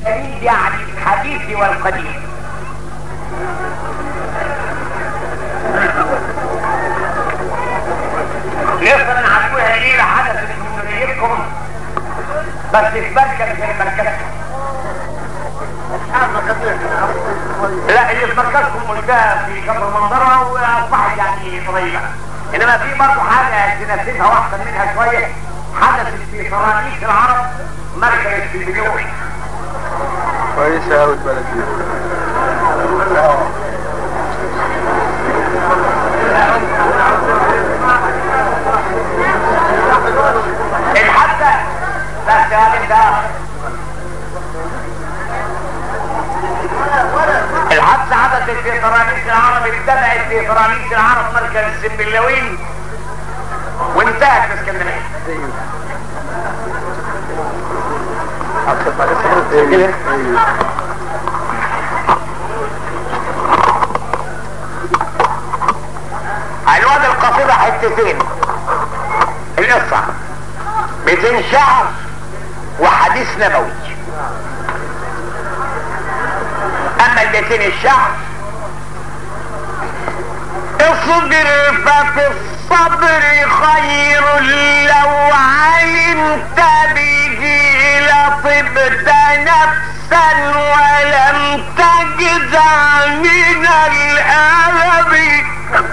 الجديد يعني الحديث والقديم نقدر نعدوها ليلة حدثت في مديريتكم بس في مركز غير مركزكم لا اللي في مركزكم قلتها في كبر منظرة واصبحت يعني قريبة انما في برضه حاجة تناسبها واحسن منها شوية حدثت في صناديق العرب مركز في بنيوي كويسة أوي البلد دي الحادثة بس هذه ده الحادثة حدثت في طرابيس العرب ابتدأت في طرابيس العرب مركز السنبلاوين وانتهت في اسكندرية ايوه الواد القصيدة حتتين القصة 200 شعر وحديث نبوي اما ال 200 الشعر اصبر ففي الصبر خير لو علمت به لطبت نفسا ولم تجزع من الألم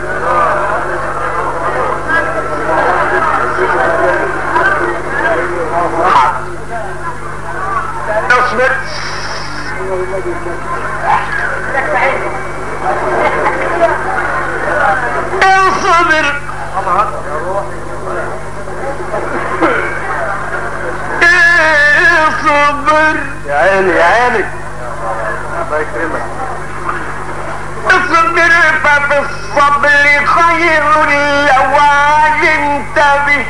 اصبر اصبر اصبر يا عيني يا عيني الله يكرمك اصبر ففي الصبر خير لو علمت به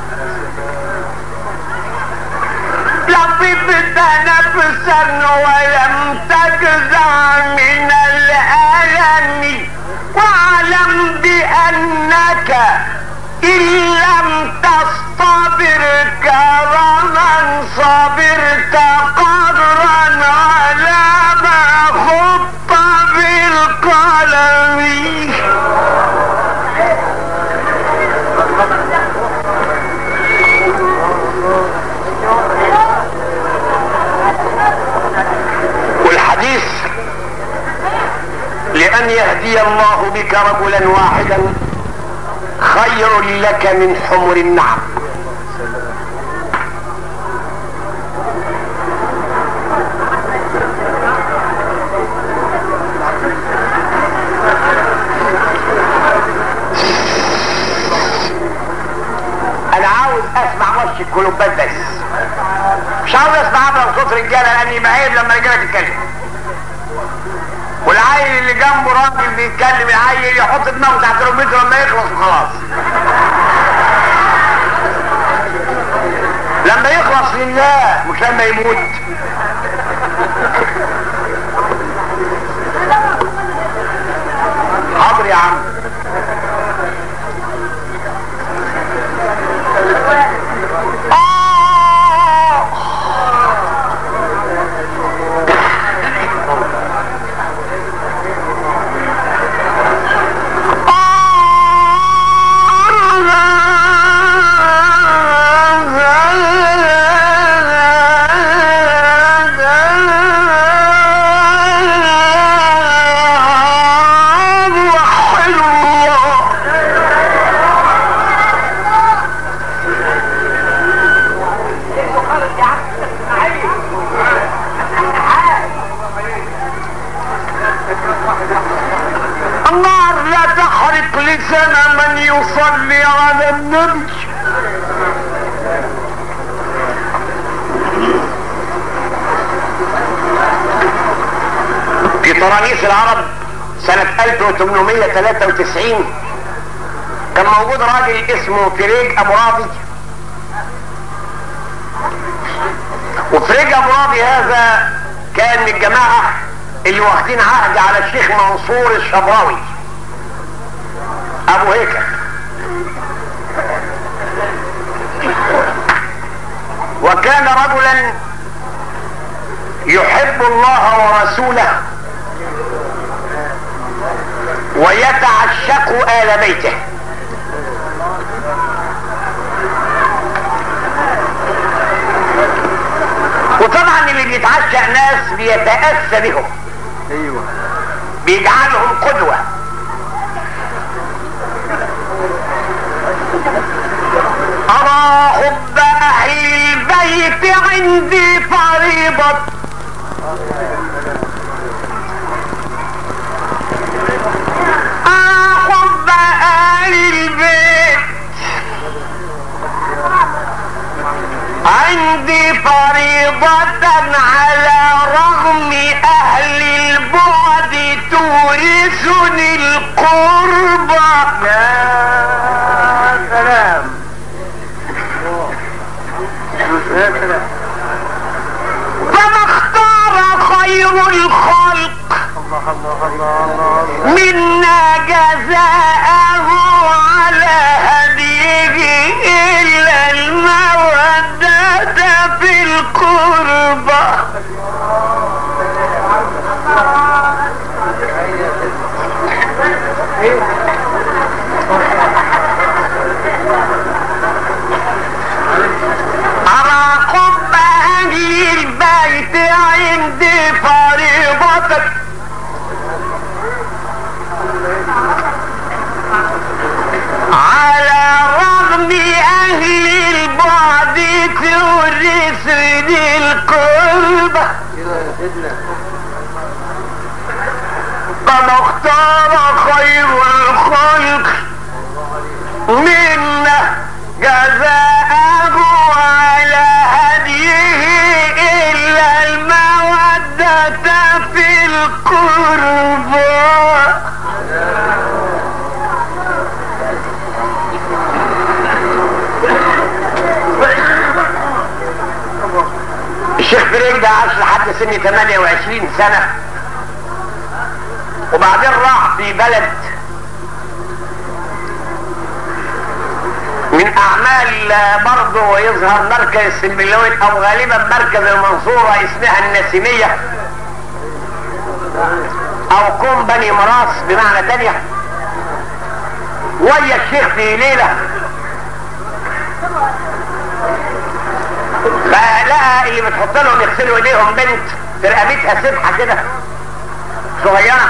لطفت نفسا ولم تجزع من الألم واعلم بأنك إن لم تصطبر كرما صبرت قدرا على ما خط بالقلم والحديث لأن يهدي الله بك رجلا واحدا خير لك من حمر النعم انا عاوز اسمع وش الكلوبات بس مش عاوز اسمع ابرا صوت رجاله لاني بعيب لما رجاله تتكلم والعيل اللي جنبه راجل بيتكلم العيل يحط دماغه تحت ركبته لما يخلص وخلاص لما يخلص لله مش لما يموت حاضر يا عم آه النار لا تحرق لسان من يصلي على النبي في طرانيس العرب سنة 1893 كان موجود راجل اسمه فريج ابو راضي وفريج ابو راضي هذا كان من الجماعة اللي واخدين عهد على الشيخ منصور الشبراوي ابو هيكل وكان رجلا يحب الله ورسوله ويتعشق آل بيته وطبعا اللي بيتعشق ناس بيتأسى بهم ايوه بيجعلهم قدوة أرى حب أهل البيت عندي فريضة أرى حب أهل البيت عندي فريضة على رغم أهل البعد تورثني القربى يا سلام يا سلام فما اختار خير الخلق الله الله الله الله الله منا جزاءه على هديه إلا المودة في القربى أرى حب أهل البيت عندي فريضة على رغم أهل البعد تورثني القربة كده يا سيدنا قد اختار خير الخلق منا جزاءه على هديه إلا المودة في القربى الشيخ فريد ده عاش لحد سن 28 سنة وبعدين راح في بلد من اعمال برضه يظهر مركز السنبلاوين او غالبا مركز المنصورة اسمها النسيمية او قوم بني مراس بمعنى تانية ويا الشيخ في ليلة فلقى اللي بتحط لهم يغسلوا ايديهم بنت في رقبتها سبحة كده صغيرة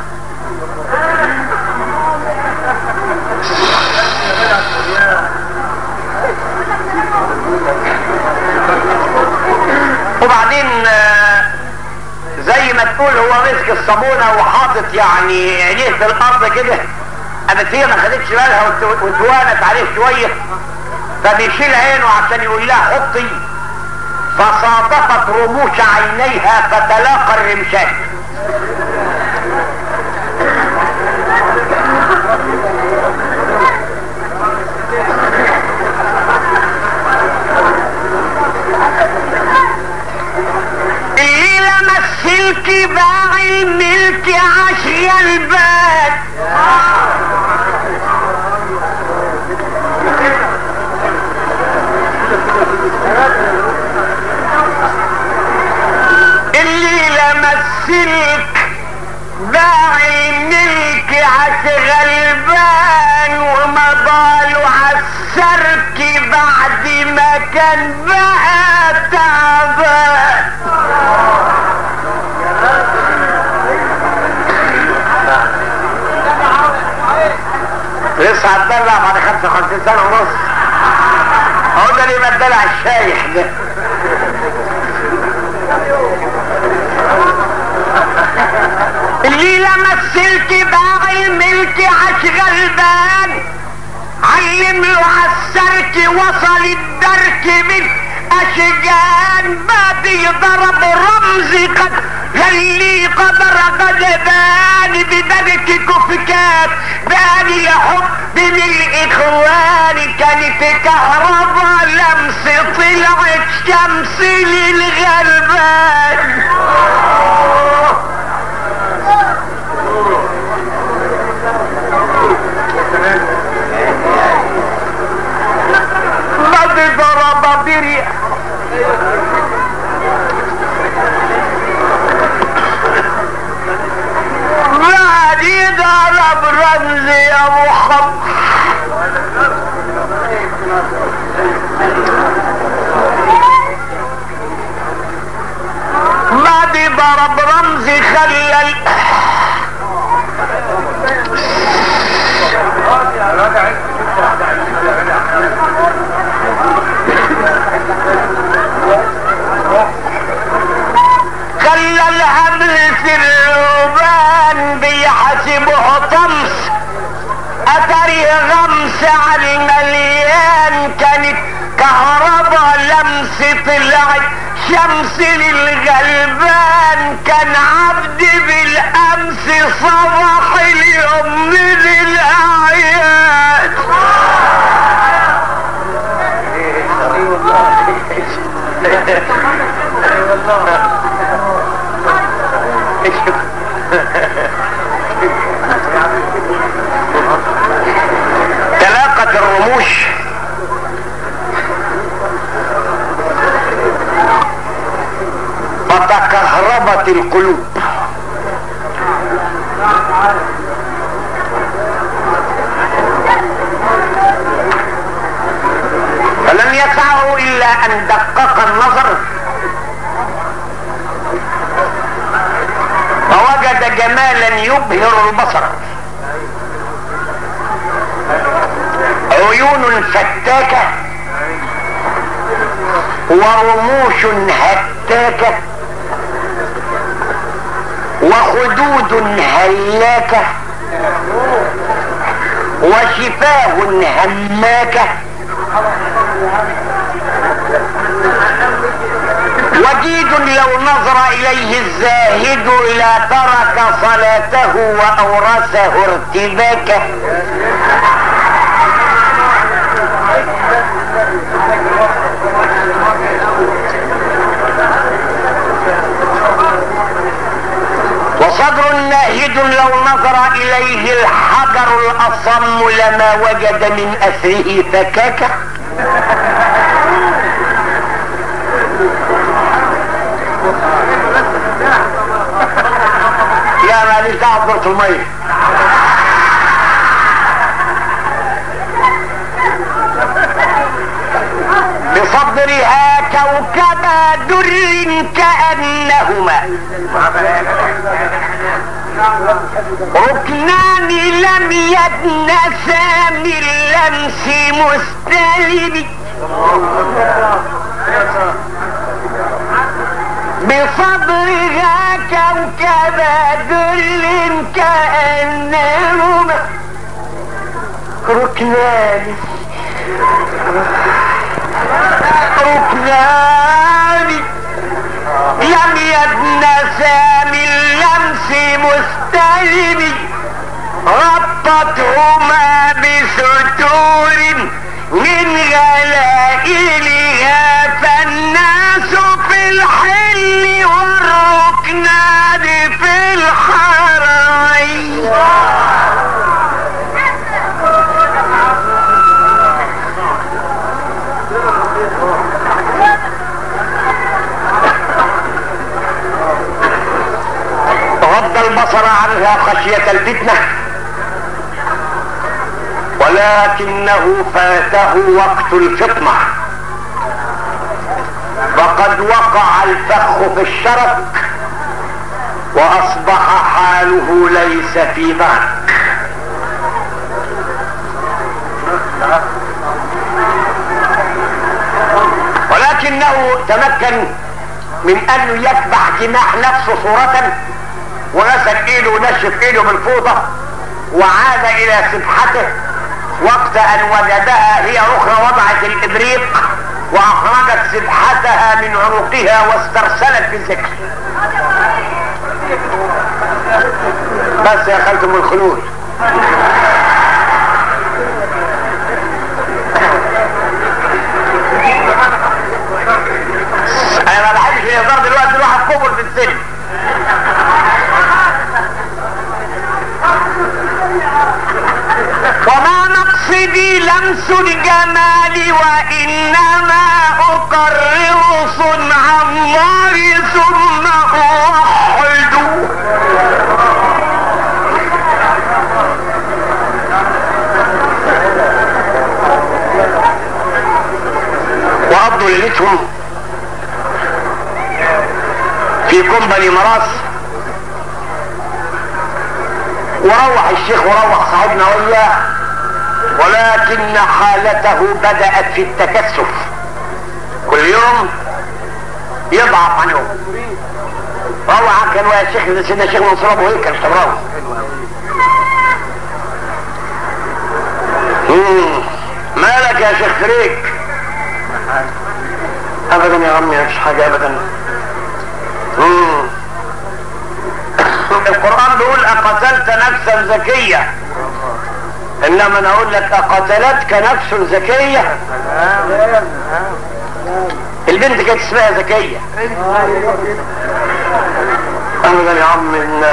وبعدين آه، زي ما تقول هو مسك الصابونة وحاطط يعني عينيه في الارض كده قامت هي ما خدتش بالها وت- وتوانت عليه شوية فبيشيل عينه عشان يقول لها حطي فصادفت رموش عينيها فتلاقى الرمشان اللي لمس الكباع الملك عشي الباب اللي لمس الك باعي الملك عش غلبان وما ضالوا عالسرك بعد ما كان بقى تعبان لسه هتدلع بعد 55 سنة ونص هو ده اللي بدلع الشايح ده اللي لمس الكباع الملك عش غلبان علم له عالسرك وصل الدرك من اشجان بعد يضرب رمز قد يلي قدر غلبان بدرك كفكات باني لحب للاخوان كانت كهربا لمس طلعت شمس للغلبان قد ضرب بريح ضرب رمز خلل خلى الهبل في الروبان بيحسبه طمس اتري غمس على المليان كانت كهربا لمس طلعت شمس للغلبان كان عبد بالامس صبح اليوم من الاعياد تلاقت الرموش فتكهربت القلوب فلم يسعه الا ان دقق النظر فوجد جمالا يبهر البصر عيون فتاكة ورموش هتاكة وخدود هلاكة وشفاه هماكة وجيد لو نظر اليه الزاهد لا ترك صلاته واورثه ارتباكه وصدر ناهد لو نظر اليه الحجر الاصم لما وجد من اثره فكاكه يا ماليش دعوه بكره الميه بصدرها كوكبا در كأنهما ركنان لم يدنسا من لمس مستلب بصدرها كوكبا در كأنهما ركنان ركنان لم يدنسا من لمس مستلم ربطهما بستور من غلائلها فالناس في الحل والركنان في الحرين غض البصر عنها خشية الفتنة ولكنه فاته وقت الفطنة فقد وقع الفخ في الشرك واصبح حاله ليس في ذاك ولكنه تمكن من انه يتبع جناح نفسه صورة وغسل ايده ونشف ايده بالفوطة وعاد الى سبحته وقت ان وجدها هي اخرى وضعت الابريق واخرجت سبحتها من عنقها واسترسلت بالذكر بس يا خالتم الخلود انا ما بحبش الهزار دلوقتي الواحد كبر في السن وما مقصدي لمس الجمال وانما اقرر صنع الله ثم اوحد وابدو ليلتهم في كومباني مراس وروح الشيخ وروح صاحبنا وياه ولكن حالته بدأت في التكثف كل يوم يضعف عن يوم روح كان ويا الشيخ سيدنا الشيخ منصور ابو هيكل استمرار مالك يا شيخ فريك ابدا يا عمي مفيش حاجه ابدا مم. القرآن بيقول أقتلت نفسا زكية إنما أنا أقول لك أقتلتك نفس زكية البنت كانت اسمها زكية أبدا يا عم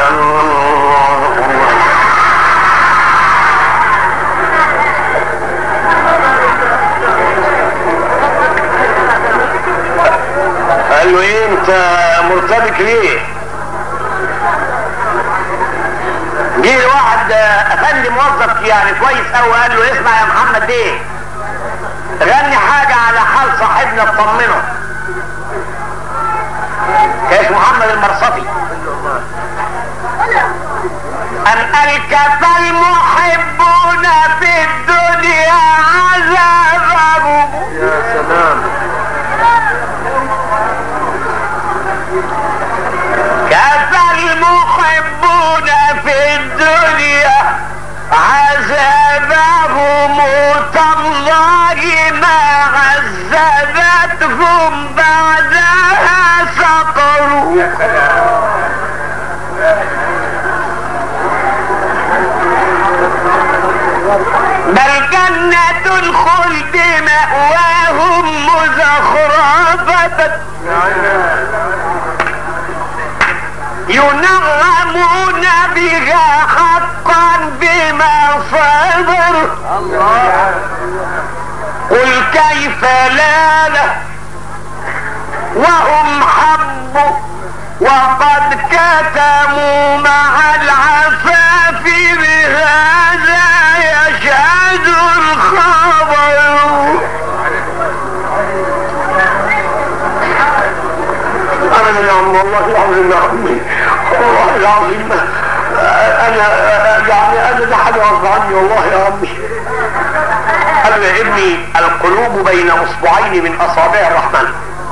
قال له ايه انت مرتبك ليه جه واحد افندي موظف يعني كويس قوي قال له اسمع يا محمد ايه غني حاجة على حال صاحبنا تطمنه كان اسمه محمد المرصفي أن الكف المحبون في الدنيا عذابهم يا سلام كفى المحبون في الدنيا عذابهم تالله ما عذبتهم بعدها سطروا بل جنة الخلد مأواهم مزخرفة ينغمون بها حقا بما صبر قل كيف لا له وهم حبوا وقد كتموا مع العفاف بهذا يشهد الخبر ابدا يا عم والله العظيم يا عمي والله العظيم انا يعني انا ده حاجه غصب عني والله يا عمي قال يا ابني القلوب بين اصبعين من اصابع الرحمن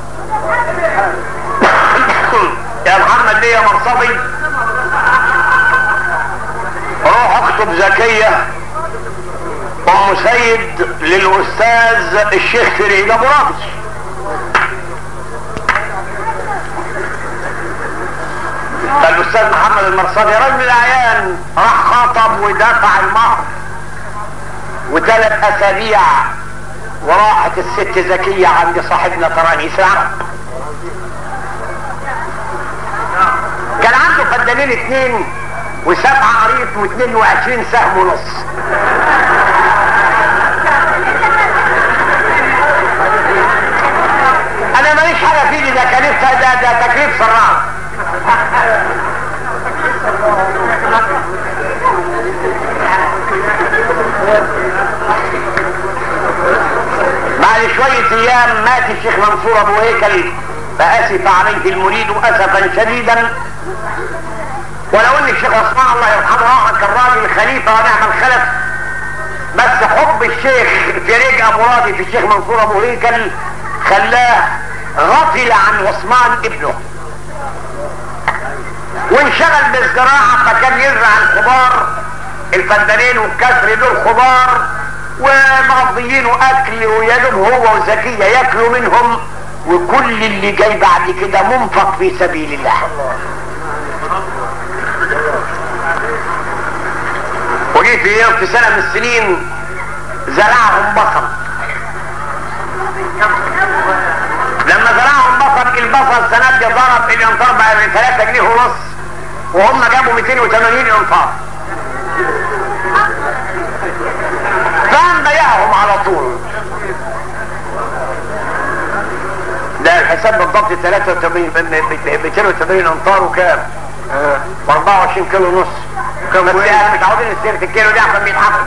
يا محمد ليه يا مرصدي روح اكتب زكيه ام سيد للاستاذ الشيخ فريد ابو رامز فالاستاذ محمد المرصدي رجل الاعيان راح خطب ودفع المهر وثلاث اسابيع وراحت الست زكية عند صاحبنا ترانيس العرب كان عنده فدانين اتنين وسبعة قريط واثنين وعشرين سهم ونص انا ماليش حاجة في ايدي ده كلفة ده ده تكليف سراب بعد شوية ايام مات الشيخ منصور ابو هيكل فاسف عليه المريد اسفا شديدا ولو ان الشيخ عثمان الله يرحمه راح كان راجل خليفة ونعم الخلف بس حب الشيخ فريج ابو راضي في الشيخ منصور ابو هيكل خلاه غفل عن عثمان ابنه وانشغل بالزراعة فكان يزرع الخضار الفدانين والكسر دول خضار ومقضيين اكل ويدوب هو وزكية ياكلوا منهم وكل اللي جاي بعد كده منفق في سبيل الله وجي في يوم في سنة من السنين زرعهم بصل لما زرعهم بصل البصل سنة دي ضرب الانطار بقى ب 3 جنيه ونص وهم جابوا 280 انطار فقام بيعهم على طول ده الحساب بالضبط 83 280 امتار وكام؟ ب 24 كيلو ونص بس يعني متعودين السيرة الكيلو دي عشان بيتحمل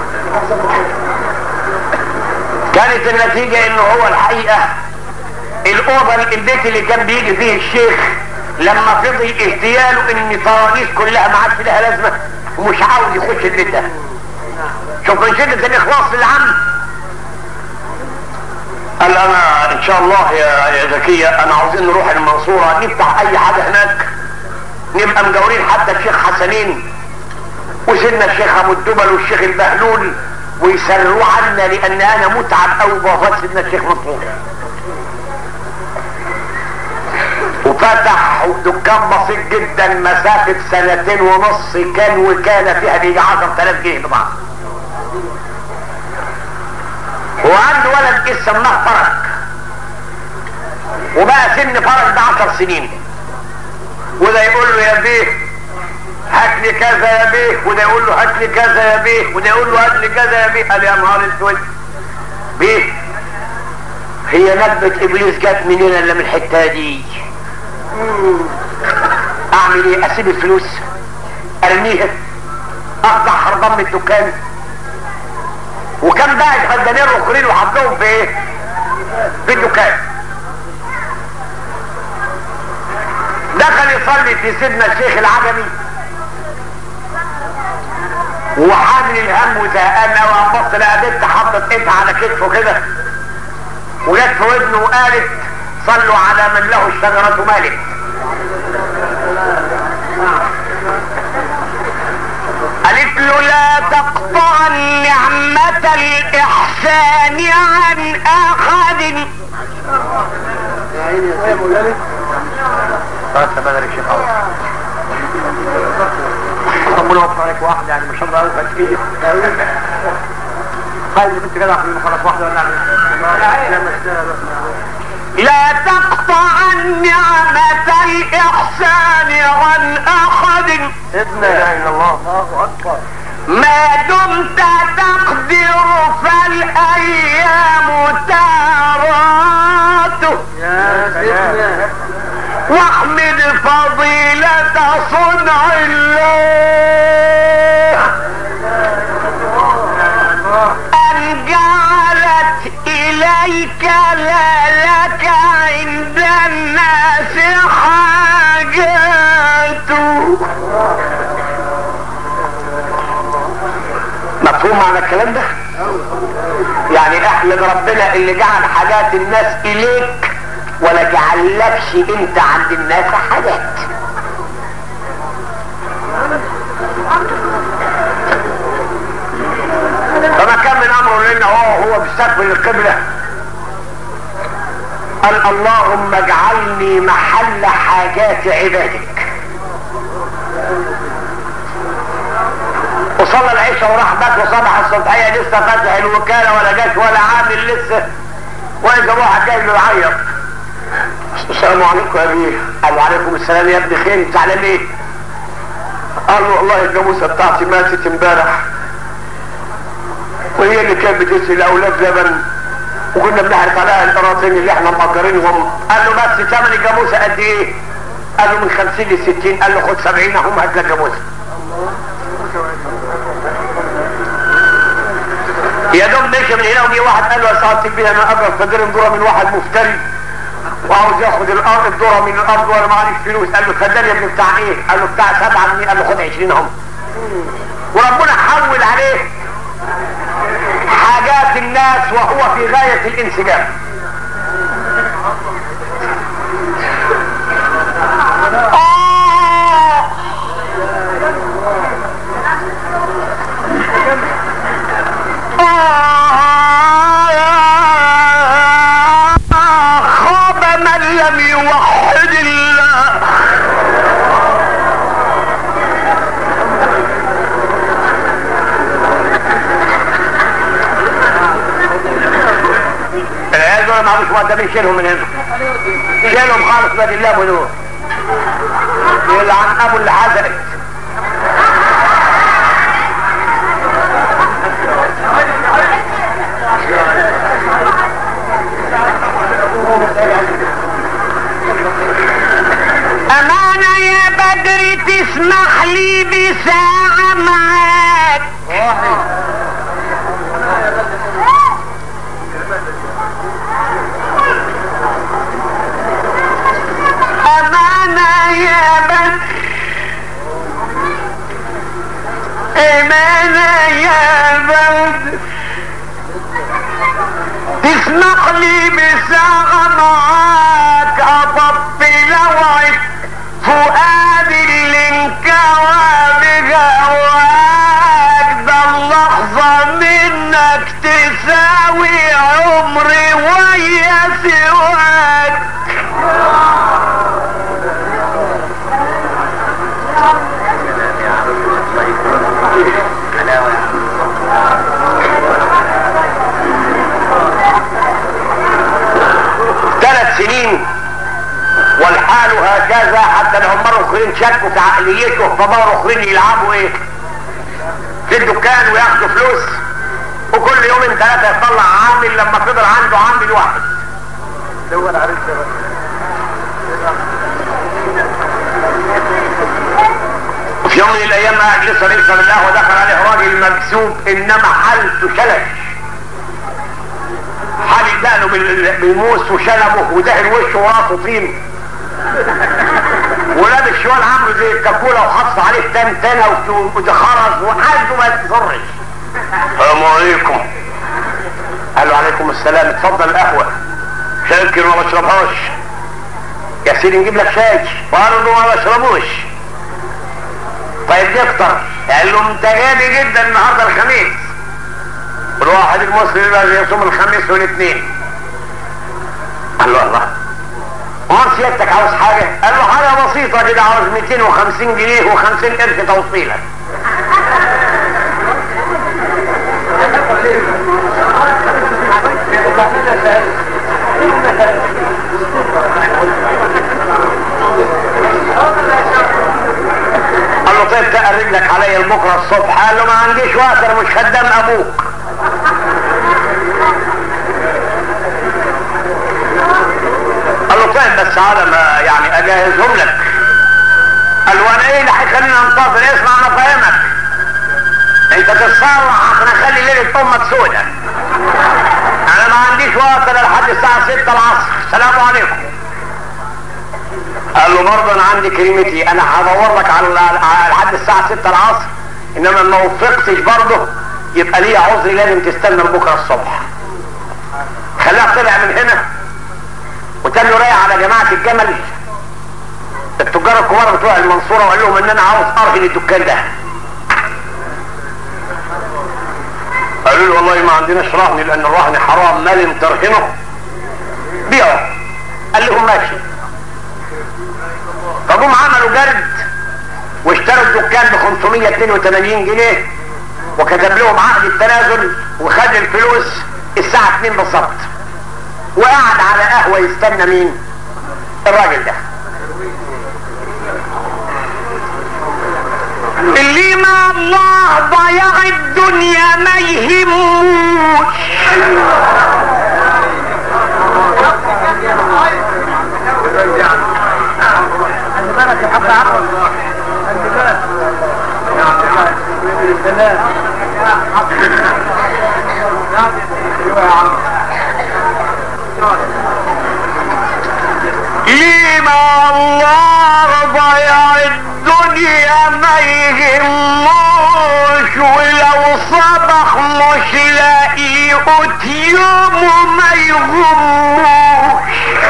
كانت النتيجة انه هو الحقيقة الاوضه البيت اللي كان بيجي فيه الشيخ لما فضل اغتياله ان طرانيس كلها ما عادش لها لازمه ومش عاوز يخش البيت ده شوف من شده الاخلاص للعم قال انا ان شاء الله يا يا زكيه انا عاوزين نروح المنصوره نفتح اي حاجه هناك نبقى مجاورين حتى الشيخ حسنين وسيدنا الشيخ ابو الدبل والشيخ البهلول ويسروا عنا لان انا متعب قوي بوفاه سيدنا الشيخ منصور وفتح دكان بسيط جدا مسافة سنتين ونص كان وكان فيها بيجي 10000 جنيه ببعض وعنده ولد جه سماه فرج وبقى سن فرج ده 10 سنين وده يقول له يا بيه هات لي كذا يا بيه وده يقول له هات لي كذا يا بيه وده يقول له هات لي كذا يا بيه قال يا نهار اسود بيه هي نكبة ابليس جت منين الا من الحتة دي اعمل ايه اسيب الفلوس ارميها اطلع هربان من الدكان وكان بقى الفدانين الاخرين وحطهم في ايه في الدكان دخل يصلي في سيدنا الشيخ العجمي وحامل الهم وزهقان قوي بص لقى بنت حطت ايدها على كتفه كده وجت في ودنه وقالت صلوا على من له الشجرة مالك قالت له لا تقطع نعمة الإحسان عن أحد خلاص تمام يا شيخ ربنا يوفق عليك واحد يعني ما شاء الله بس كده خالد انت كده عشان خلاص واحده ولا لا تقطع نعمة الإحسان عن أحد ابن لا اله الا الله الله اكبر ما دمت تقدر فالأيام تاراته يا سيدنا واحمد فضيلة صنع الله أن جعلت إليك لا لك عند الناس حاجات مفهوم معنى الكلام ده؟ يعني احمد ربنا اللي جعل حاجات الناس إليك ولا جعلكش انت عند الناس حاجات فما كان من امره لنا هو هو بيستقبل القبلة قال اللهم اجعلني محل حاجات عبادك وصلى العشاء وراح بات وصبح الصبحية لسه فاتح الوكالة ولا جاش ولا عامل لسه واذا واحد جاي له يعيط السلام عليكم يا ابي قال وعليكم السلام يا ابني خير انت على ايه قال له والله الجاموسه بتاعتي ماتت امبارح وهي اللي كانت بتسقي الاولاد لبن وكنا بنحرق عليها القراطين اللي احنا مأجرينهم قال له بس ثمن الجاموسه قد ايه؟ قال له من 50 ل 60 قال له خد 70 اهم هات لك جاموسه يا دوب مشي من هنا وجي واحد قال له يا سعاده البيه انا اجر فجر ذره من واحد مفتري وعاوز ياخد الارض الذره من الارض وانا معيش فلوس قال له صدقني يا ابني بتاع ايه؟ قال له بتاع 7 جنيه قال له خد 20 اهم وربنا حول عليه حاجات الناس وهو في غاية الانسجام آه آه خاب من لم يوحد الله العيال دول ما عملوش مقدمين شيلهم من هنا شيلهم خالص بدل الله ونور يلعن ابو اللي حزقت أمانة يا بدر تسمح لي بساعة معاك حاله هكذا حتى العمال الاخرين شكوا في عقليته فبقوا الاخرين يلعبوا ايه في الدكان وياخدوا فلوس وكل يومين ثلاثة يطلع عامل لما فضل عنده عامل واحد دول عرفت بقى وفي يوم من الايام قاعد لسه لسه بالله ودخل عليه راجل مكسوب انما حالته شلل حال دقنه بال- بالموس وشنبه ودهن وشه وراسه طين ولابس شوال عامله زي الكاكولا وحط عليه تنتنه وت- وتخرز وحالته ما تضرش السلام عليكم قال له عليكم السلام اتفضل القهوه شاكر ما بشربهاش يا سيدي نجيب لك شاي برضه ما بشربوش طيب نفطر قال له انت غالي جدا النهارده الخميس الواحد المصري لازم يصوم الخميس والاثنين قال له الله امال سيادتك عاوز حاجه قال له حاجه بسيطه كده عاوز 250 جنيه و50 قرش توصيلك قال له طيب تقل رجلك عليا بكره الصبح قال له ما عنديش وقت انا مش خدام ابوك قال له طيب بس على ما يعني اجهزهم لك قال له انا ايه اللي هيخليني انتظر اسمع انا فاهمك انت تتصرح عشان اخلي ليله امك سودة انا ما عنديش وقت انا لحد الساعه 6 العصر السلام عليكم قال له برضه انا عندي كلمتي انا هدور لك على على- لحد الساعه 6 العصر انما ما وفقتش برضه يبقى ليا عذر لازم تستنى لبكره الصبح خلاها طلع من هنا وتاني رايح على جماعه الجمل التجار الكبار بتوع المنصوره وقال لهم ان انا عاوز ارهن الدكان ده قالوا له والله ما عندناش رهن لان الرهن حرام مال ترهنه بيعه قال لهم ماشي فجم عملوا جرد واشتروا الدكان ب 582 جنيه وكتب لهم عقد التنازل وخد الفلوس الساعة 2 بالظبط وقعد على قهوة يستنى مين؟ الراجل ده اللي مع الله ضيع الدنيا ما يهموش ليه مع الله ضيع الدنيا ما يهموش ولو صبح مش لاقي قوت يومه ما يغموش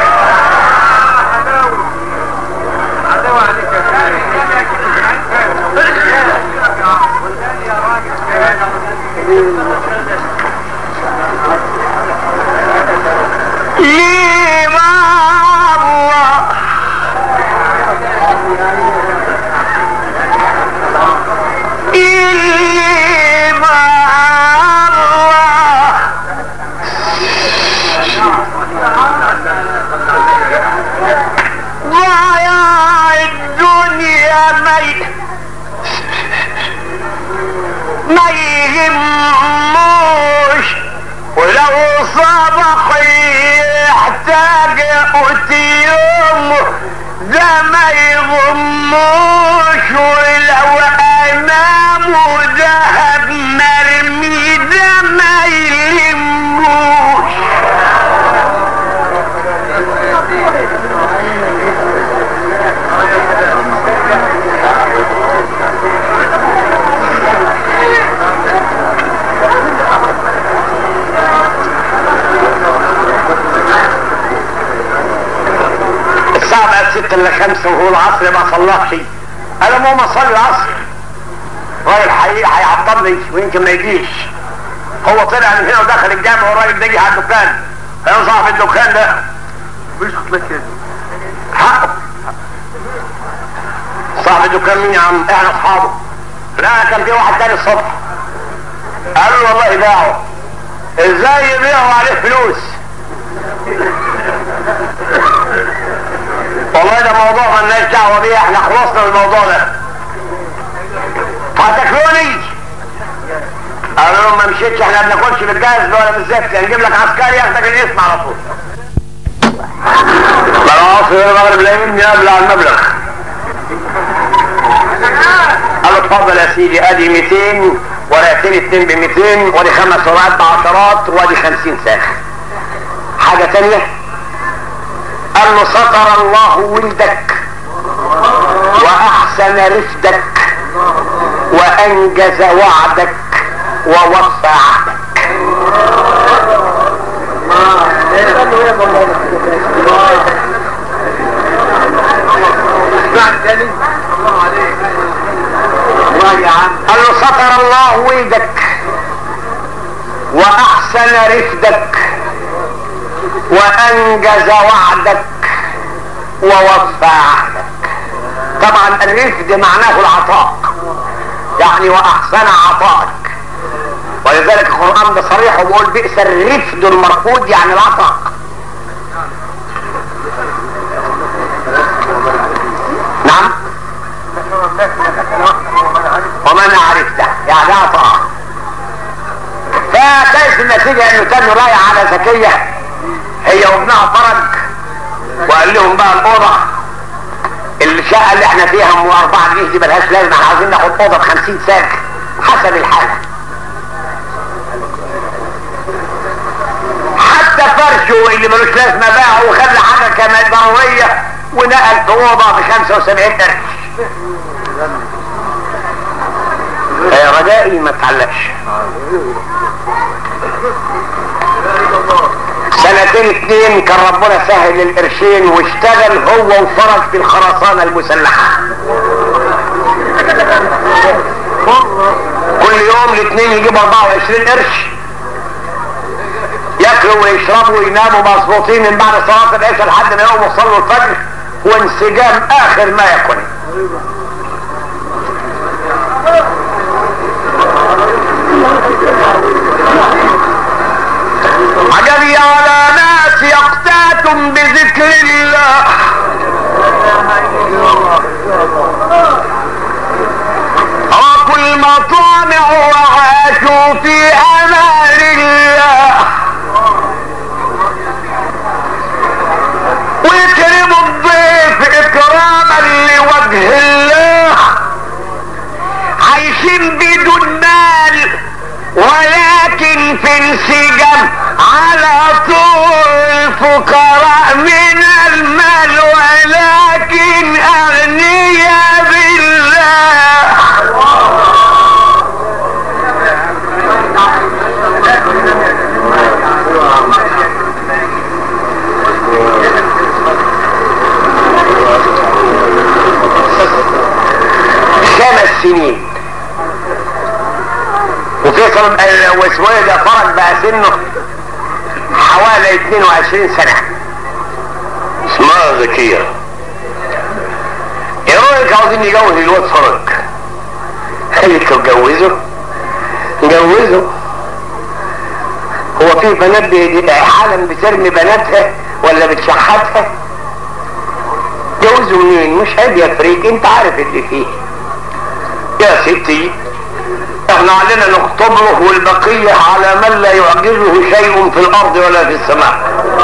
ليه مع الله اللي مع الله ضيع الدنيا ما ي- ما يهموش ولو صبح يحتاج قوت يومه ده ما يغموش ولو انامه دهب مرمي ده ما يلموش الساعة بقت ستة الا خمسة وهو العصر ما صلاش انا ماما صلي العصر راجل حقيقي هيعطلني ويمكن ما يجيش هو طلع من هنا ودخل الجامع والراجل ده جه على الدكان كان صاحب الدكان ده مش لك كده حقه صاحب الدكان مين يا عم احنا اصحابه لا كان في واحد تاني الصبح قال له والله باعه ازاي يبيعوا عليه فلوس والله ده ما ربيع احنا خلصنا من الموضوع ده هتاكلوني قالوا لهم ما مشيتش احنا ما بناكلش بالجاز ولا بالزفت هنجيب لك عسكري ياخدك الاسم على طول خلاص يا المغرب لاقيني قبل على المبلغ قال له اتفضل يا سيدي ادي 200 ورقتين اتنين ب 200 وادي خمس ورقات بعشرات وادي 50 ساخ حاجة تانية قال له ستر الله ولدك واحسن رفدك وانجز وعدك ووفى عهدك قال له ستر الله ولدك واحسن رفدك وانجز وعدك ووفى عهدك طبعا الرفد معناه العطاء يعني واحسن عطائك ولذلك القرآن ده صريح وبيقول بئس الرفد المرفوض يعني العطاء نعم ومن عرفته يعني عطاء فكيف النتيجة انه كان رايح على زكية هي وابنها فرج وقال لهم بقى الأوضة الشقة اللي احنا فيها ام أربعة جنيه دي ملهاش لازمة احنا عايزين ناخد أوضة بخمسين ساك حسب الحالة حتى فرشه اللي ملوش لازمة باعه وخلى حاجة كمان ضرورية ونقل في أوضة ب 75 قرش يا رجائي ما تعلقش سنتين اتنين كان ربنا سهل القرشين واشتغل هو وفرج في الخرسانة المسلحة كل يوم الاثنين يجيبوا 24 قرش ياكلوا ويشربوا ويناموا مظبوطين من بعد صلاة العشاء لحد ما يقوموا يصلوا الفجر وانسجام اخر ما يكون عجبي على ناس يقتاتم بذكر الله وكل مطامع وعاشوا في امان الله ويكرموا الضيف اكراما لوجه الله عايشين بدون مال ولكن في انسجام على طول الفقراء من المال ولكن اغنياء بالله خمس سنين وفيصل واسمه ايه ده فرج بقى سنه حوالي 22 سنة اسمها ذكية ايه رأيك عاوزين نجوز الواد فرج قالت له جوزه جوزه هو في بنات بي- حالا بترمي بناتها ولا بتشحتها جوزه منين مش عيب يا فريق انت عارف اللي فيه يا ستي احنا علينا نخطب له والبقية على من لا يعجزه شيء في الارض ولا في السماء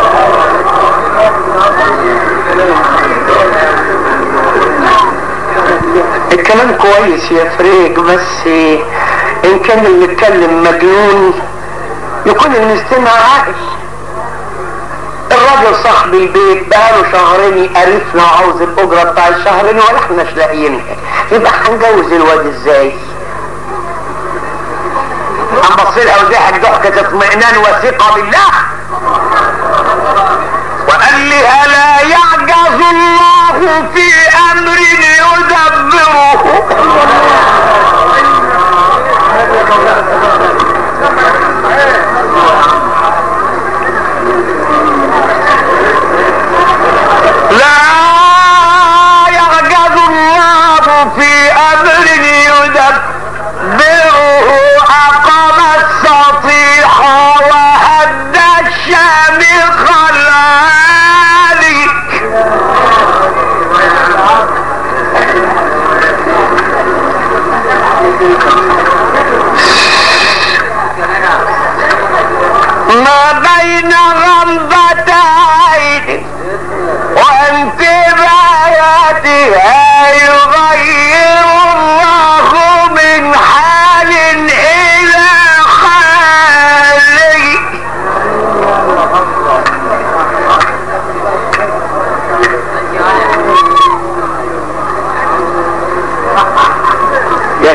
الكلام كويس يا فريق بس ان كان اللي بيتكلم مجنون يكون المستمع عاقل الراجل صاحب البيت بقاله شهرين يقرفنا وعاوز الاجره بتاع الشهرين ولا احناش لاقيينها يبقى هنجوز الواد ازاي؟ قام بص لها وضحك ضحكة اطمئنان وثقة بالله وقال لها لا يعجز الله في امر يدبره لا يعجز الله في امر يدبره اقام السطيح وهد الشامخ العالي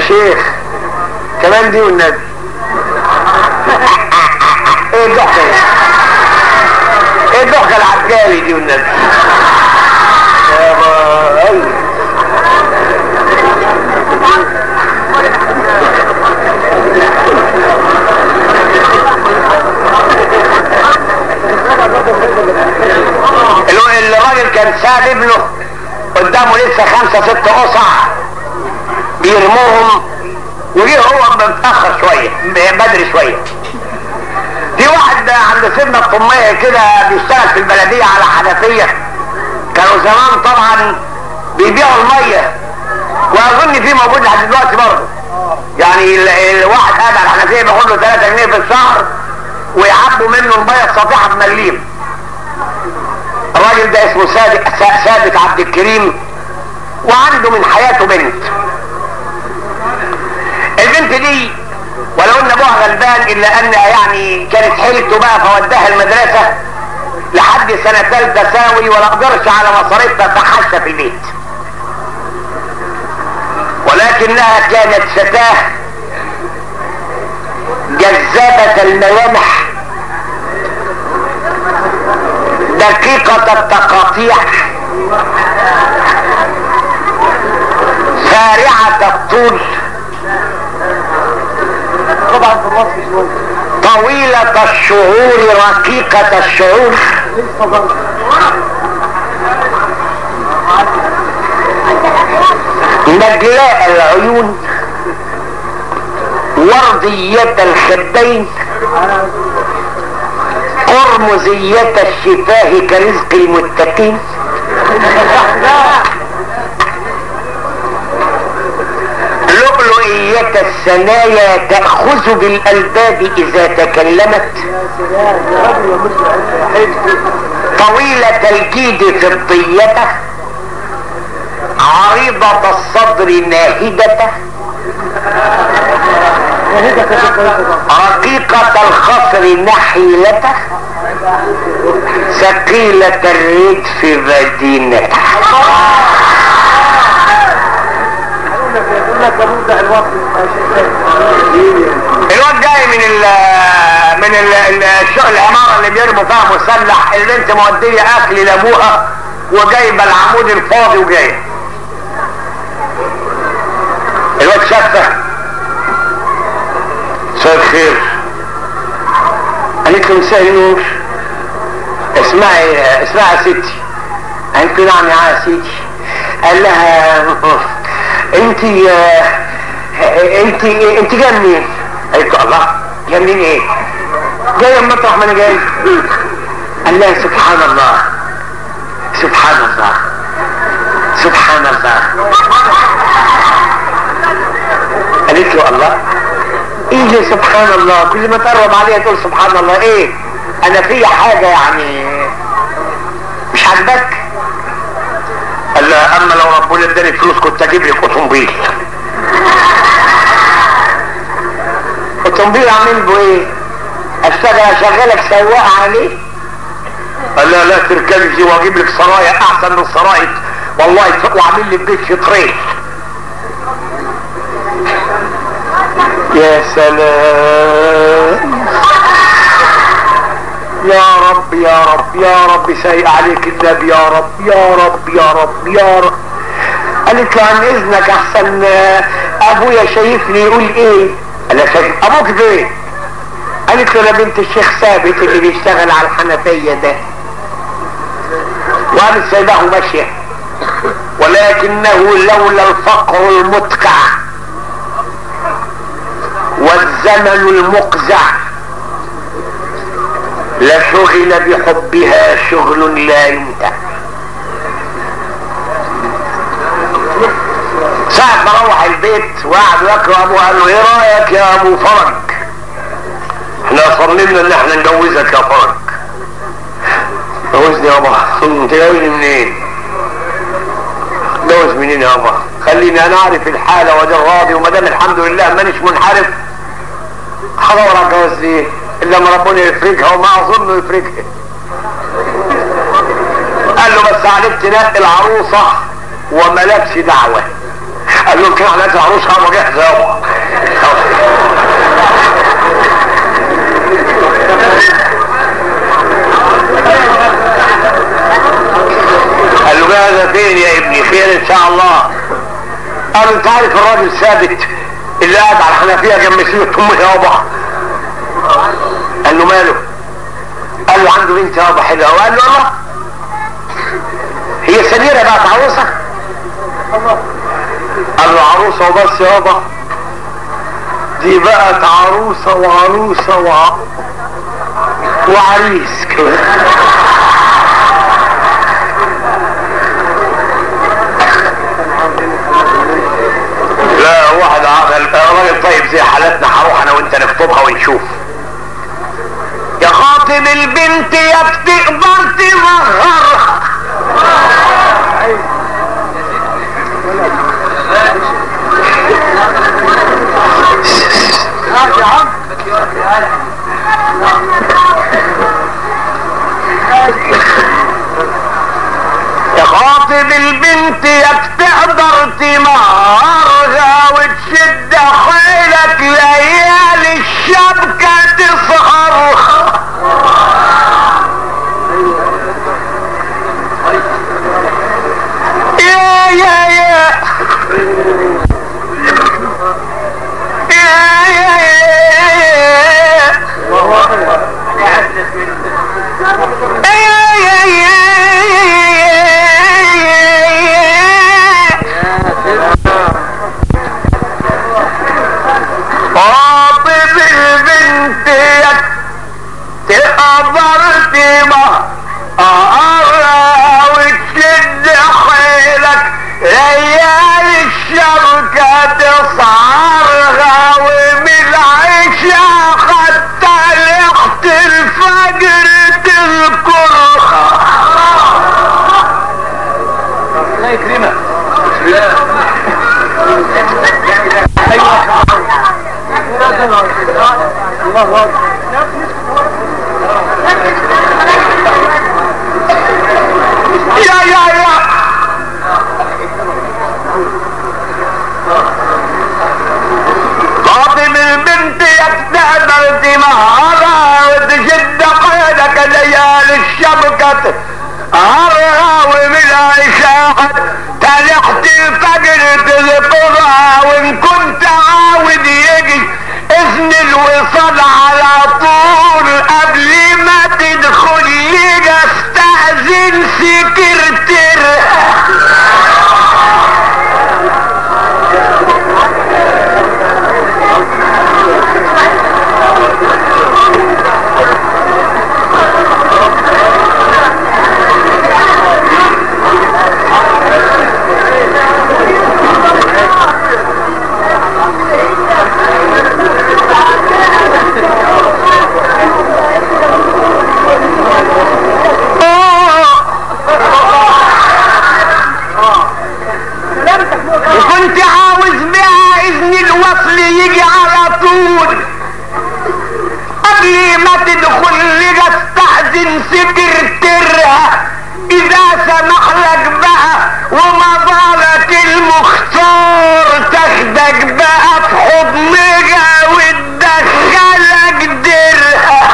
شيخ كمان دي والنبي ايه الضحكه دي؟ ايه الضحكه العجالي دي والنبي يا باي الو- الراجل كان ساب ابنه قدامه لسه خمسة ست قصع بيرموهم وجه هو متأخر شوية بدري شوية في واحد عند سيدنا الطمية كده بيشتغل في البلدية على حنفية كانوا زمان طبعا بيبيعوا المية واظن في موجود لحد دلوقتي برضه يعني ال- الواحد قاعد على الحنفية بياخد له 3 جنيه في الشهر ويعبوا منه المية السطيحة بمليم الراجل ده اسمه ثابت ثابت عبد الكريم وعنده من حياته بنت البنت دي ولو ان ابوها غلبان الا ان يعني كانت حيلته بقى فوداها المدرسه لحد سنه ثالثه ثانوي ولا قدرش على مصاريفها فحاشة في البيت ولكنها كانت فتاه جذابه الملامح دقيقة التقاطيع سارعة الطول طبعا في الوصف شوية طويلة الشعور رقيقة الشعور لسه برضه نجلاء العيون وردية الخدين قرمزية الشفاه كرزق المتقين لؤلؤية الثنايا تأخذ بالألباب إذا تكلمت يا سلام يا راجل يا مسلم حلو طويلة الجيد فضيته عريضة الصدر ناهدة يا هدى كده كويسة بقى رقيقة الخصر نحيلته ثقيلة الردف بدينته يقول لك يقول لك ده مبدع الوصف يا شيخ الواد جاي من ال من ال ال- الشغل العمارة اللي بيرموا فيها مسلح البنت مودية اكل لابوها وجايبة العمود الفاضي وجاية الواد شافها مساء الخير قالت له مساء النور اسمعي اسمعي يا ستي قالت له نعم يا سيدي قال لها انت انت انت جايه منين؟ قالت له الله جايه منين ايه؟ جايه من مطرح ما انا جاي قال لها سبحان الله سبحان الله سبحان الله قالت له الله ايه اللي سبحان الله كل ما تقرب عليها تقول سبحان الله ايه انا في حاجه يعني مش عاجبك قال لها اما لو ربنا اداني فلوس كنت اجيب لك اوتومبيل اوتومبيل اعمل به ايه اشتغل اشغلك سواق عليه قال لها لا تركبي واجيب لك سرايا احسن من سرايا والله واعمل لك بيت شطرين يا سلام يا رب يا رب يا رب سايق عليك النبي يا رب يا رب يا رب يا رب قالت له عن اذنك احسن آه، ابويا شايفني يقول ايه قال لها شايف ابوك فين قالت له انا بنت الشيخ ثابت اللي بيشتغل على الحنفيه ده وقامت سايباه ماشيه ولكنه لولا الفقر المتقع والزمن المقزع لشغل بحبها شغل لا يمتع ساعة ما روح البيت وقعد يقرا ابوه قال له ايه رايك يا ابو فرج احنا صممنا ان احنا نجوزك يا فرج جوزني يابا انت جوزني منين جوز منين يابا خليني انا اعرف الحاله وده راضي وما دام الحمد لله مانيش منحرف هدور على الجواز ليه الا ما ربنا يفرجها وما اظن يفرجها قال له بس عليك تنقي العروسه وملكش دعوه قال له كان على عروسها وجاهزه يابا قال له جاهزه فين يا ابني خير ان شاء الله قال له انت عارف الراجل ثابت اللي قاعد على الحنفيه جنب سيره امه يابا قال له ماله قال له عنده بنت يابا حلوه وقال له الله هي سميره بقت عروسه قال له عروسه وبس يابا دي بقت عروسه وعروسه وع... وعريس كمان لا واحد عقل راجل طيب زي حالتنا هروح انا وانت نخطبها ونشوف يا خاطب البنت يا بتقدر تظهرها يا خاطب البنت يا بتقدر تمهرها وتشد حيلك ليالي الشبكة تسهرها يا يا يا يا يا يا خاطب البنت تقدر تبقى وتشد حيلك ليالي الشبكة تصعرها ومن العشاء حتى لحت الفجر تذكرها الله يكرمك الله اكبر يا يا يا خاطب البنت يستهدر دماغها وتشد قيدك ليالي الشبكة هرها ومن عشاء تلحت الفجر تذكرها وان كنت عاود يجي اذن الوصال على طول قبل ما تدخل يجي استأذن سكرتيرها وكنت عاوز بها اذن الوصل يجي على طول قبل ما تدخل لي استأذن سكرتيرها اذا سمح لك بقى ومضالك المختار تاخدك بقى في حضنها وتدخلك درها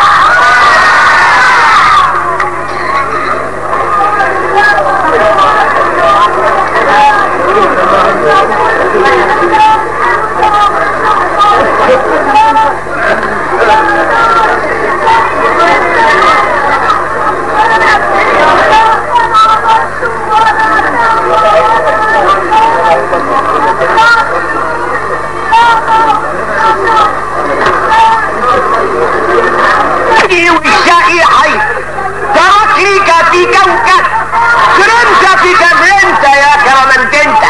حي والشقي حي ترك ليك في كوكب كرمت في كبرنت يا كرمنت انت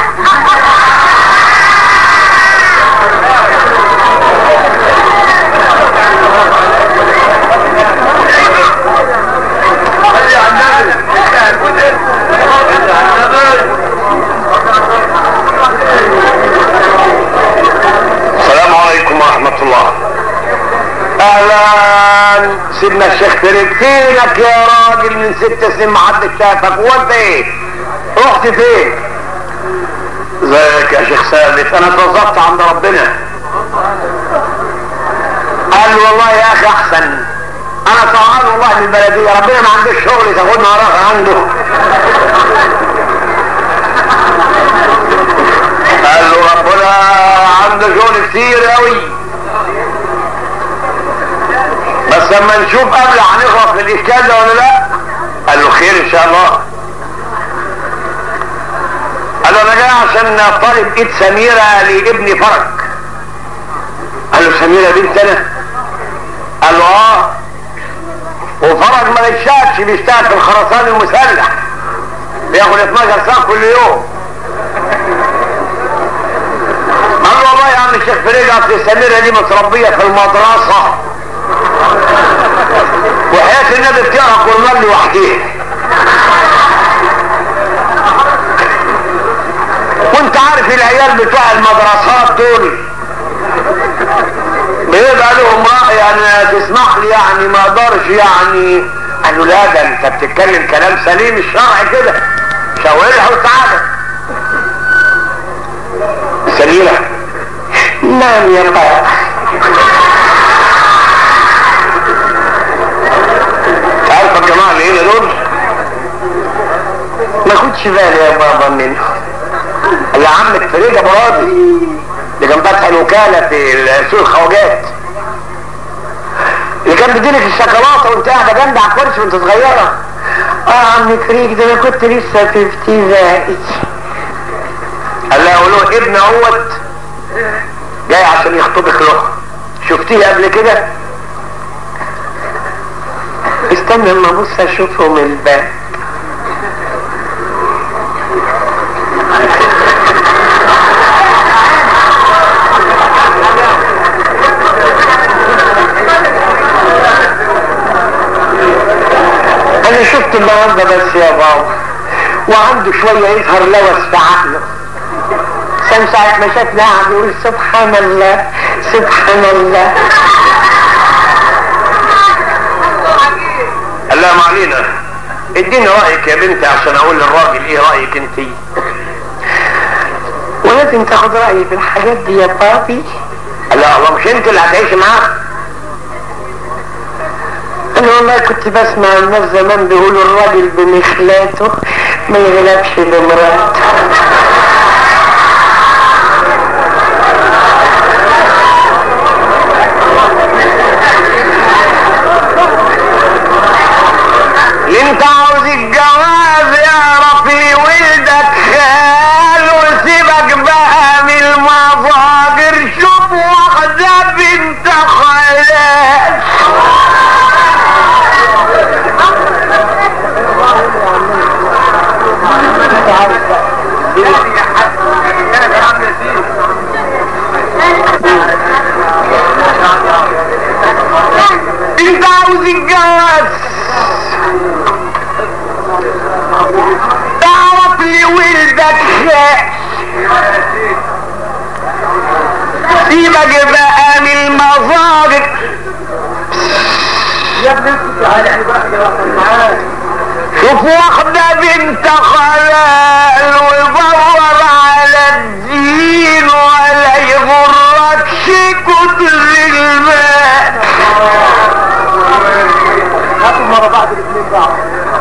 السلام عليكم ورحمة الله اهلا سيدنا الشيخ تريد فينك يا راجل من ست سنين ما حد شافك هو انت ايه رحت فين ازيك يا شيخ ثابت انا اتوظفت عند ربنا قال له والله يا اخي احسن انا طهقان والله من البلديه ربنا ما عندوش شغل تاخدنا وراك عنده قال له ربنا عنده شغل كتير قوي بس لما نشوف قبل هنغرق في الاشكال ده ولا لا قال له خير ان شاء الله قال له انا جاي عشان طالب ايد سميرة لابني فرج قال له سميرة بنت انا قال له اه وفرج ما يشتغلش بيشتغل في الخرسان المسلح بياخد 12 ساعة كل يوم قال له والله يا عم الشيخ فريد اصل سميرة دي متربية في المدرسة وحياة النبي بتقرا قرآن لوحديها وانت عارف العيال بتوع المدرسات دول بيبقى لهم رأي يعني تسمح لي يعني ما اقدرش يعني قال له لا ده انت بتتكلم كلام سليم الشرع كده شاورها وتعالى سليمة نعم يا بابا عارف الجماعة اللي هنا دول ما خدش بالي يا بابا منه اللي عمك فريد ابو راضي اللي كان فاتح الوكالة في سوق الخواجات اللي كان بيديلك الشوكولاته وانت قاعده جنبي على الكرسي وانت صغيره اه عم فريد ده انا كنت لسه في ابتدائي قال لها له ابن اهوت جاي عشان يخطبك له شفتيه قبل كده استنى اما ابص اشوفه من الباب انا شفت النهارده بس يا بابا وعنده شويه يظهر لوس في عقله كان ساعة ما شافنا قاعد يقول سبحان الله سبحان الله قال لا ما علينا اديني رايك يا بنتي عشان اقول للراجل ايه رايك انت ولازم تاخد رايي في الحاجات دي يا بابي لا الله مش انت اللي هتعيشي معاه انا والله كنت بسمع الناس زمان بيقولوا الراجل بمخلاته ما يغلبش بمراته انت عاوز الجواز يعرف ولدك خال وسيبك بقى من المظاهر شوف واحدة بنت خالات انت عاوز الجواز تعرف لي ولدك خاش سيبك بقى من المظاهر يا ابني انت تعالى بقى يا معاك شوف واحدة بنت خلال ودور على الدين ولا يغركش كتر المال هاتوا مرة بعد الاثنين بعض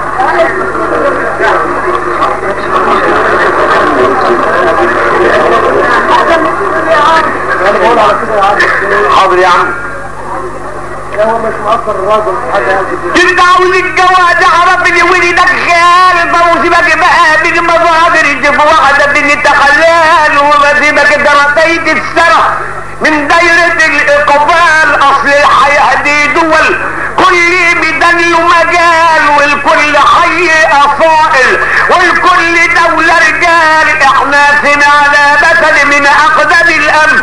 انا بقول على كده يا عم حاضر يا عم ده هو مش مقصر الراجل في حاجه هذه انت عاوز الجواز اعرف ان ولدك خال فوسيبك بقى من المظاهر تجيب واحدة بنت خلال ومسيبك درجتين السنة من دايرة الاقبال اصل الحياة دي دول كل ميدان له مجال والكل حي اصائل والكل دولة رجال احنا سمعنا مثل من اقدم الامن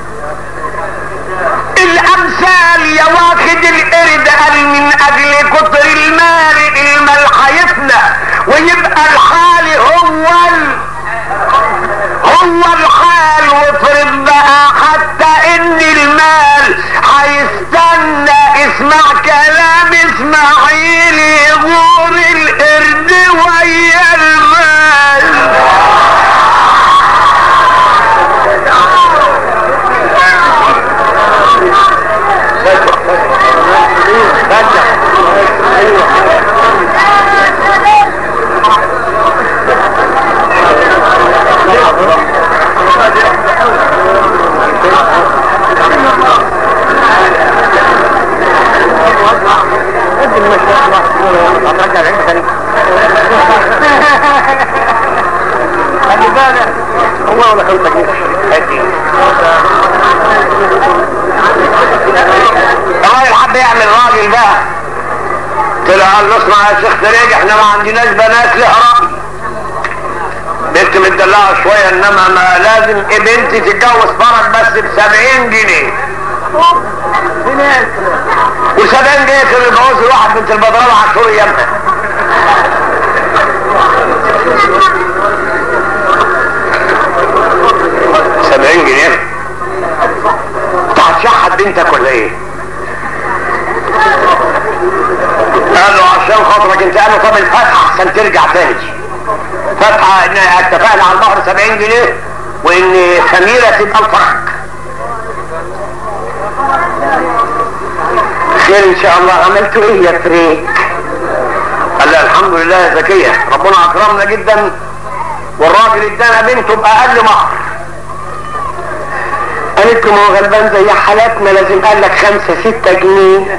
الامثال يا واخد القرد قال من اجل كتر المال المال هيفنى ويبقى الحال هو ال... هو الحال وافرض بقى حتى ان المال هيستنى اسمع كلام اسماعيل يغور القرد ويا المال الله ولا خمسة جنيه الراجل حب يعمل راجل بقى طلع قال له اسمع يا شيخ تريج احنا ما عندناش بنات لها راجل بنت متدلعه شويه انما ما لازم إيه بنتي تتجوز فرج بس ب 70 جنيه و70 جنيه كانوا يتجوزوا الواحد بنت البدران 10 ايامها سبعين جنيه انت هتشحت بنتك ولا ايه؟ قال له عشان خاطرك انت قال له طب الفتحه احسن ترجع تاني فتحه ان اتفقنا على المهر 70 جنيه وان سميره تبقى الفرق خير ان شاء الله عملتوا ايه يا فريق؟ قال لا الحمد لله يا زكيه ربنا اكرمنا جدا والراجل ادانا بنته باقل مهر قالت له ما هو غلبان زي حالاتنا لازم قال لك خمسة ستة جنيه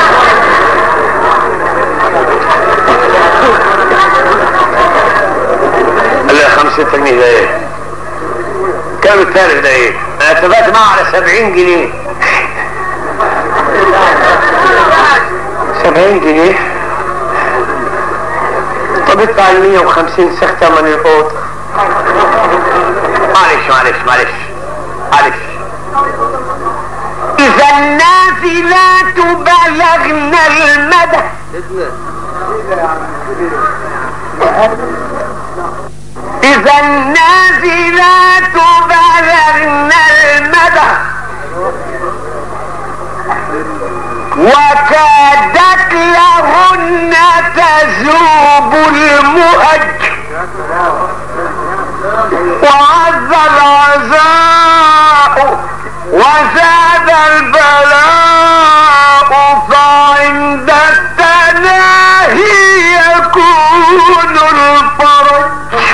قال لي خمسة ستة جنيه ده ايه؟ كام الثالث ده ايه؟ انا اتفقت معاه على سبعين جنيه سبعين جنيه طب ادفع ال 150 سخ ثمن الأوضة معلش معلش معلش معلش إذا النافلات بلغن المدى إذا النافلات بلغن المدى وكادت لهن تذوب المهج وعز العزاء وزاد البلاء فعند التناهي يكون الفرج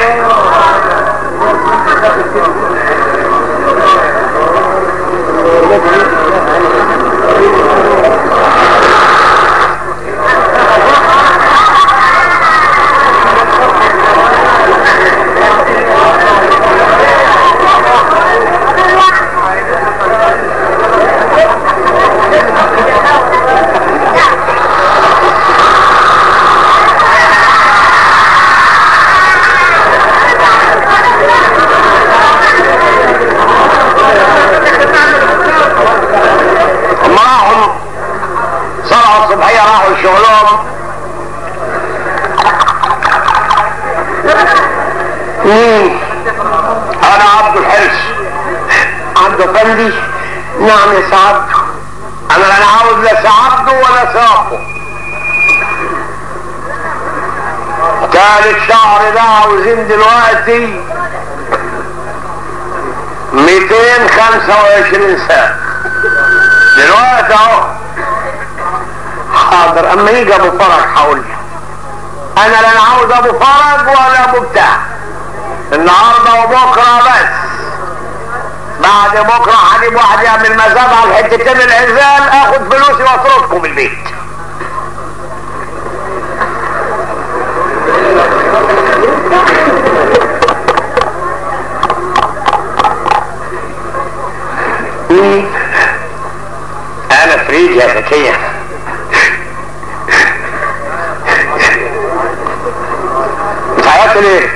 هم راحوا صلعوا الصبحية راحوا شغلهم مين؟ انا عبد الحرس عبد افندي نعم يا سعادته انا لا عاوز لا سعادته ولا سعادته تالت شهر ده عاوزين دلوقتي 225 ساعة دلوقتي اهو حاضر اما يجي ابو فرج هقول له انا لا عاوز ابو فرج ولا ابو بتاع النهارده وبكره بس بعد بكره هجيب واحد يعمل مزاد على حتتين العزال اخد فلوسي واطردكم البيت مين؟ انا فريد يا زكية بتعيط ليه؟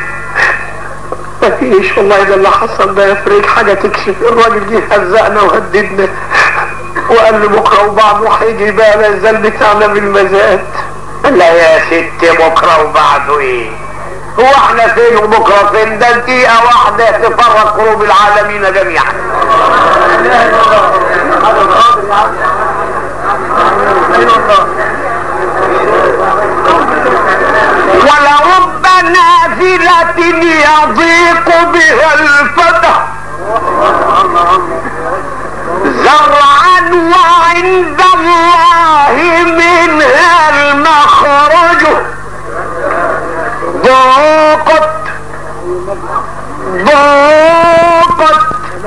مفيش والله ده اللي حصل ده يا فريد حاجة تكشف الراجل جه هزقنا وهددنا وقال لي بكرة وبعده هيجي بقى العزال بتاعنا بالمزاد لا يا ست بكرة وبعده ايه؟ هو احنا فين وبكرة فين ده دقيقة واحدة تفرق قلوب العالمين جميعا ولرب نافلة يضيق بها الفتى زرعا وعند الله منها المخرج ضاقت ضاقت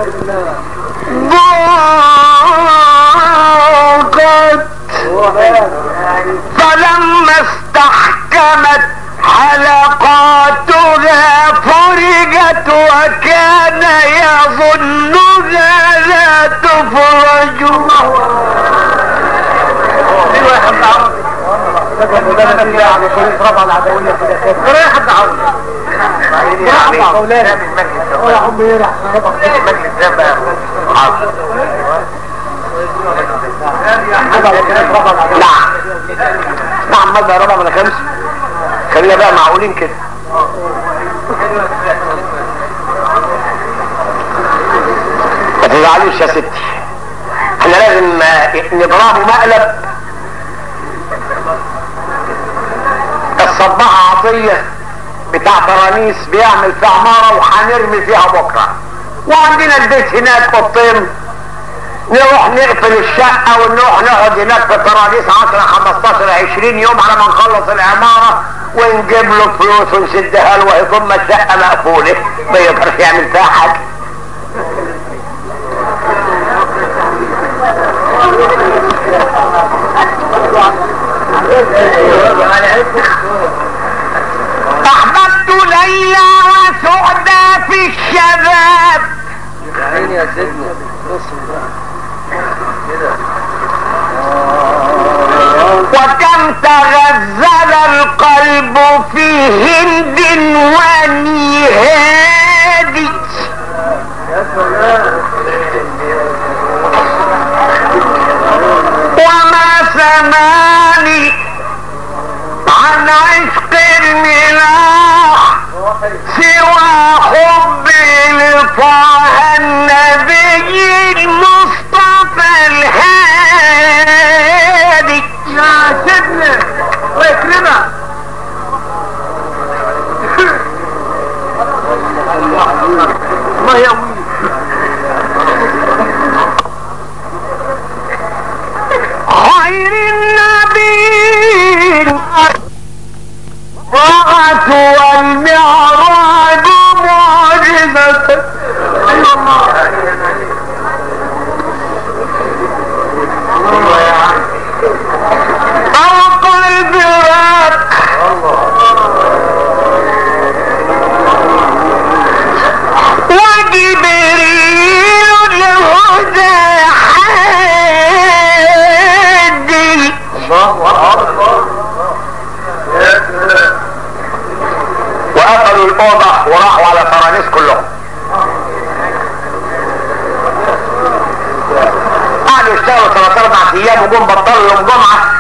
ضاقت فلما استحكمت حلقاتها فرجت وكان يظنها لا تفرج ايوه يا حاج عوض فاكر ده انا كده على كل رفع العدويه كده كده يا حاج عوض يا مولانا اه يا عم ايه راح المجلس ده بقى حاضر نعم نعم ماذا ربع من خمس خلينا بقى معقولين كده ما تزعلوش يا ستي احنا لازم آه، نضربه مقلب الصباح عطية بتاع برانيس بيعمل في عمارة وهنرمي فيها بكرة وعندنا البيت هناك اوضتين نروح نقفل الشقة ونروح نقعد هناك في طرابيس 10 15 20 يوم على ما نخلص العمارة ونجيب له فلوس ونسدها له وهي ثم الشقة مقفولة ما يقدرش يعمل فيها حاجة أحببت ليلى وسعدى في الشباب عيني يا سيدنا بص وكم تغزل القلب في هند ونهاد وما سماني عن عشق الملاح سوى حبي لطه النبي المصطفى الهادي يا سيدنا الله يكرمك الله يقويك خير النبي الطاعة والمعراج معجزة فوق البراق وجبريل الهدى حادي وقفلوا الأوضة وراحوا على فرانيس كلهم قعدوا يشتغلوا ثلاث أربع أيام وجم بطلوا يوم جمعة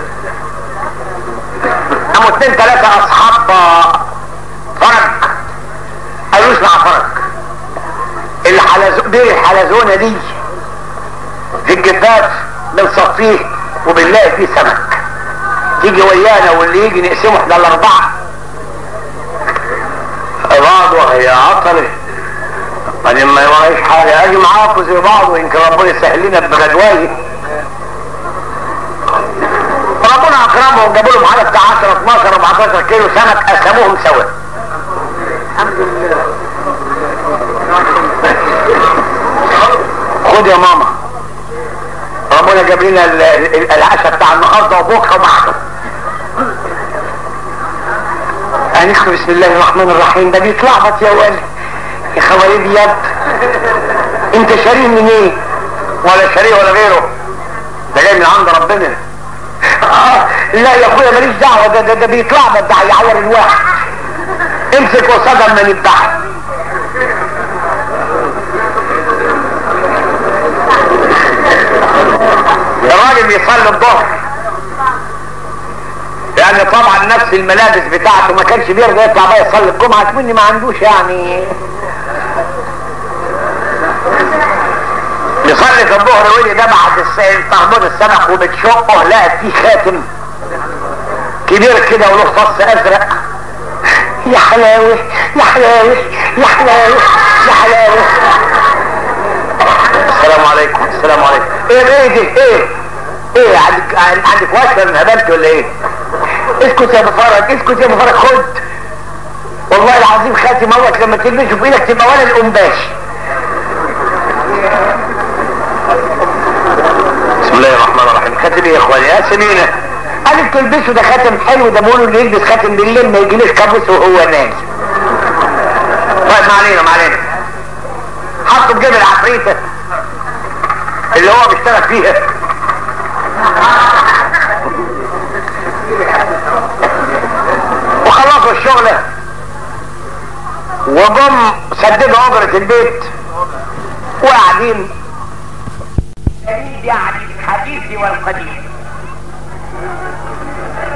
قاموا اتنين تلاتة أصحاب آه، فرج قالوا اسمع فرج الحلزون دي الحلزونة دي في الجفاف بنصفيه وبنلاقي فيه سمك تيجي ويانا واللي يجي نقسمه احنا الأربعة بعض وهي عطلة يعني ما يورايش حاجة اجي معاكم زي بعض ويمكن ربنا يسهل لنا بغدوايه ربنا اكرمهم جابوا لهم حاجه بتاع 10 12 14 كيلو سمك قسموهم سوا خد يا ماما ربنا جاب لنا ال- ال- العشاء بتاع النهارده وبكره وبعده هنختم بسم الله الرحمن الرحيم ده بيتلخبط يا ولد يا خواليد يد انت شاريه من ايه ولا شاريه ولا غيره ده جاي من عند ربنا آه لا يا اخويا ماليش دعوه ده ده, ده بيتلخبط ده هيعور الواحد امسك قصاد اما نذبحه الراجل بيصلي الظهر يعني طبعا نفس الملابس بتاعته ما كانش بيرضى يطلع بقى يصلي الجمعه مني ما عندوش يعني يصلي في الظهر يقول لي ده بعد الس- تهبط السمك وبتشقه لقت فيه خاتم كبير كده وله فص ازرق يا حلاوه يا حلاوه يا حلاوه يا حلاوه السلام عليكم السلام عليكم ايه ايه دي ايه ايه عندك عندك وشم هبلت ولا ايه اسكت يا ابو فرج اسكت يا ابو فرج خد والله العظيم خاتم اهوت لما تلبسه في ايدك تبقى ولا القمباش بسم الله الرحمن الرحيم خاتم ايه يا اخواني يا سمينه قالت تلبسه ده خاتم حلو ده بيقولوا اللي يلبس خاتم بالليل ما يجيلوش كابوس وهو نايم طيب ما علينا ما علينا حطوا في جيب العفريتة اللي هو بيشتغل فيها وخلصوا الشغلة وجم سددوا أجرة البيت وقاعدين جديد يعني الحديث والقديم